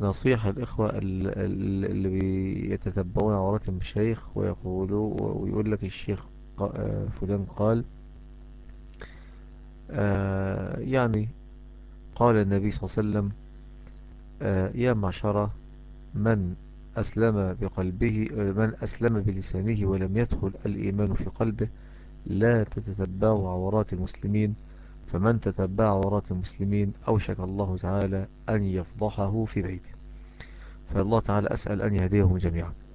نصيحة الإخوة اللي بيتتبعون عورات المشايخ ويقولوا ويقول لك الشيخ آه، فلان قال آه، يعني قال النبي صلى الله عليه وسلم آه، يا معشرة من أسلم بقلبه من أسلم بلسانه ولم يدخل الإيمان في قلبه لا تتتبعوا عورات المسلمين فمن تتبع عورات المسلمين أوشك الله تعالى أن يفضحه في بيته فالله تعالى أسأل أن يهديهم جميعا